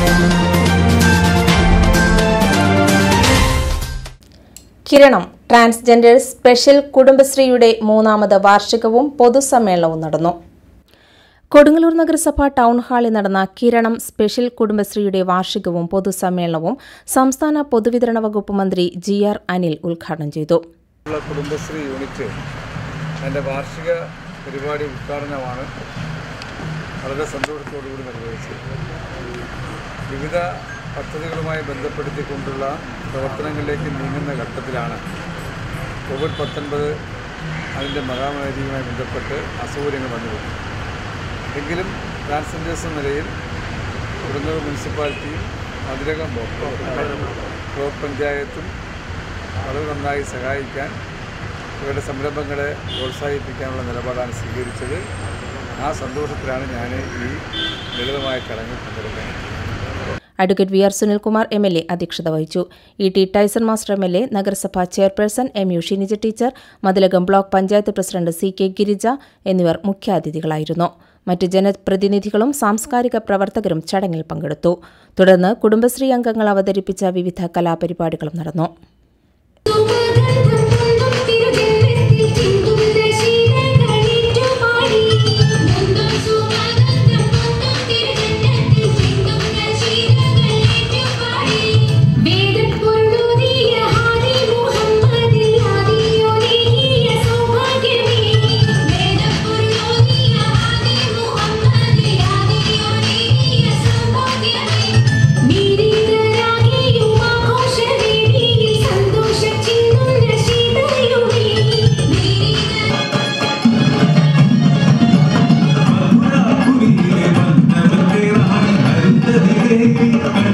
കിരണം transgender special കുടുംബശ്രീയുടെ മൂന്നാമത് വാർഷികവും പൊതുസമ്മേളനവും നടന്നു കൊടുങ്ങല്ലൂർ നഗരസഭ ടൗൺ ഹാളിൽ നടന്ന കിരണം സ്പെഷ്യൽ കുടുംബശ്രീയുടെ വാർഷികവും പൊതുസമ്മേളനവും സംസ്ഥാന പൊതുവിതരണ വകുപ്പ് മന്ത്രി ജി ആർ അനിൽ ഉദ്ഘാടനം ചെയ്തു ഉള്ള കുടുംബശ്രീ യൂണിറ്റ് അതിൻ്റെ വാർഷിക പരിപാടി ഉദ്ഘാടനമാണ് വളരെ സന്തോഷത്തോടുകൂടി നിർവഹിച്ചത് വിവിധ പദ്ധതികളുമായി ബന്ധപ്പെടുത്തിക്കൊണ്ടുള്ള പ്രവർത്തനങ്ങളിലേക്ക് നീങ്ങുന്ന ഘട്ടത്തിലാണ് കോവിഡ് പത്തൊൻപത് അതിൻ്റെ മഹാമാരിയുമായി ബന്ധപ്പെട്ട് അസൗകര്യങ്ങൾ വന്നിരുന്നു എങ്കിലും ട്രാൻസ്ജെൻഡേഴ്സ് എന്ന നിലയിൽ കൊടുങ്ങല്ലൂർ മുനിസിപ്പാലിറ്റിയും മധുരകം ബ്ലോക്ക് പഞ്ചായത്തും വളരെ നന്നായി സഹായിക്കാൻ ഇവരുടെ സംരംഭങ്ങളെ പ്രോത്സാഹിപ്പിക്കാനുള്ള നിലപാടാണ് സ്വീകരിച്ചത് ആ സന്തോഷത്തിലാണ് ഞാൻ ഈ ലളിതമായ ചടങ്ങിൽ പങ്കെടുക്കുന്നത് advocate V R Sunilkumar M L A അധ്യക്ഷത വഹിച്ചു E T Tyson master M L A നഗരസഭാ chairperson M U Shinija teacher Mathilakam block panchayat president C K Girija എന്നിവർ മുഖ്യാതിഥികളായിരുന്നു മറ്റ് ജനപ്രതിനിധികളും സാംസ്കാരിക പ്രവർത്തകരും ചടങ്ങിൽ പങ്കെടുത്തു തുടർന്ന് കുടുംബശ്രീ അംഗങ്ങൾ അവതരിപ്പിച്ച വിവിധ കലാപരിപാടികളും നടന്നു മധുരാപുരിയിലെ വന്നവന്റെ റാണി അരുന്ധതിയെ